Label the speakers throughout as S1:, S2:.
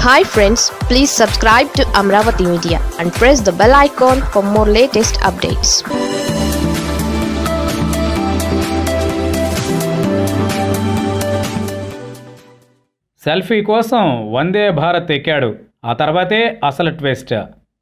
S1: hi friends please subscribe to Amaravati media and press the bell icon for more latest updates
S2: selfie కోసం వందే భారత్ ఎక్కాడు ఆ తర్వాతే అసలు twist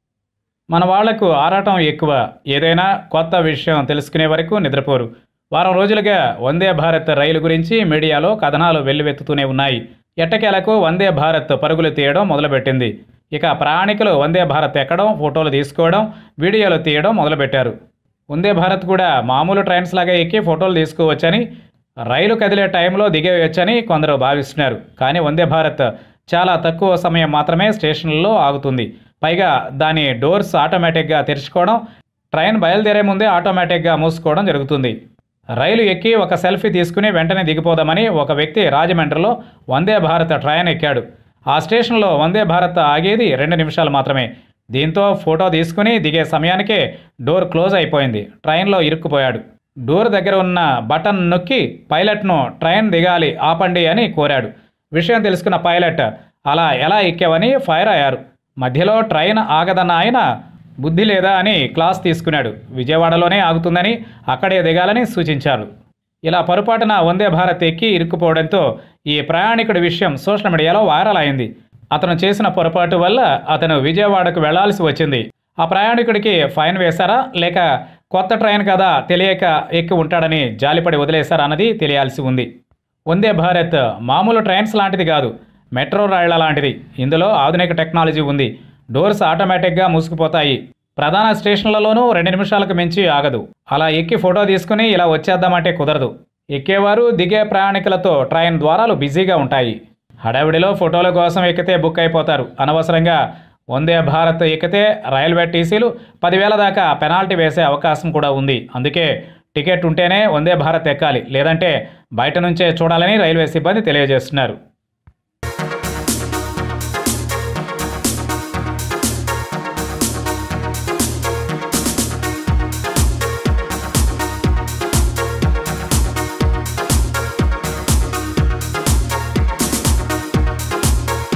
S2: మన వాళ్లకు ఆరాటం ఎక్కువ ఏదైనా కొత్త విషయం తెలుసుకునే వరకు నిద్రపోరు వారం రోజులుగా వందే భారత్ రైలు గురించి మీడియాలో కథనాలు వెల్లువెత్తుతూనే ఉన్నాయి ఎట్టకేలకు వందే భారత్ పరుగులు తీయడం మొదలుపెట్టింది ఇక ప్రయాణికులు వందే భారత్ ఎక్కడం ఫోటోలు తీసుకోవడం వీడియోలు తీయడం మొదలుపెట్టారు వందే భారత్ కూడా మామూలు ట్రైన్స్ లాగా ఎక్కి ఫోటోలు తీసుకోవచ్చని రైలు కదిలే టైంలో దిగేయొచ్చని కొందరు భావిస్తున్నారు కానీ వందే భారత్ చాలా తక్కువ సమయం మాత్రమే స్టేషన్లలో ఆగుతుంది పైగా దాని డోర్స్ ఆటోమేటిక్గా తెరుచుకోవడం ట్రైన్ బయలుదేరే ముందే ఆటోమేటిక్గా మూసుకోవడం జరుగుతుంది రైలు ఎక్కి ఒక సెల్ఫీ తీసుకుని వెంటనే దిగిపోదామని ఒక వ్యక్తి రాజమండ్రిలో వందే భారత్ ట్రైన్ ఎక్కాడు ఆ స్టేషన్లో వందే భారత్ ఆగేది రెండు నిమిషాలు మాత్రమే దీంతో ఫోటో తీసుకుని దిగే సమయానికే డోర్ క్లోజ్ అయిపోయింది ట్రైన్లో ఇరుక్కుపోయాడు డోర్ దగ్గర ఉన్న బటన్ నొక్కి పైలట్ను ట్రైన్ దిగాలి ఆపండి అని కోరాడు విషయం తెలుసుకున్న పైలట్ అలా ఎలా ఎక్కావని ఫైర్ అయ్యారు మధ్యలో ట్రైన్ ఆగదన్న ఆయన బుద్ధి లేదా అని క్లాస్ తీసుకున్నాడు విజయవాడలోనే ఆగుతుందని అక్కడే దిగాలని సూచించారు ఇలా పొరపాటున వందే భారత్ ఎక్కి ఇరుక్కుపోవడంతో ఈ ప్రయాణికుడి విషయం సోషల్ మీడియాలో వైరల్ అయింది అతను చేసిన పొరపాటు వల్ల అతను విజయవాడకు వెళ్లాల్సి వచ్చింది ఆ ప్రయాణికుడికి ఫైన్ వేశారా లేక కొత్త ట్రైన్ కదా తెలియక ఎక్కి ఉంటాడని జాలిపడి వదిలేశారా అన్నది తెలియాల్సి ఉంది వందే భారత్ మామూలు ట్రైన్స్ లాంటిది కాదు మెట్రో రైళ్ల లాంటిది ఇందులో ఆధునిక టెక్నాలజీ ఉంది డోర్స్ ఆటోమేటిక్గా మూసుకుపోతాయి ప్రధాన స్టేషన్లలోనూ రెండు నిమిషాలకు మించి ఆగదు అలా ఎక్కి ఫోటో తీసుకుని ఇలా వచ్చేద్దామంటే కుదరదు ఎక్కేవారు దిగే ప్రయాణికులతో ట్రైన్ ద్వారాలు బిజీగా ఉంటాయి హడావిడిలో ఫోటోల కోసం ఎక్కితే బుక్ అయిపోతారు అనవసరంగా వందే భారత్ ఎక్కితే రైల్వే టీసీలు పదివేల దాకా పెనాల్టీ వేసే అవకాశం కూడా ఉంది అందుకే టికెట్ ఉంటేనే వందే భారత్ ఎక్కాలి లేదంటే బయట నుంచే చూడాలని రైల్వే సిబ్బంది తెలియజేస్తున్నారు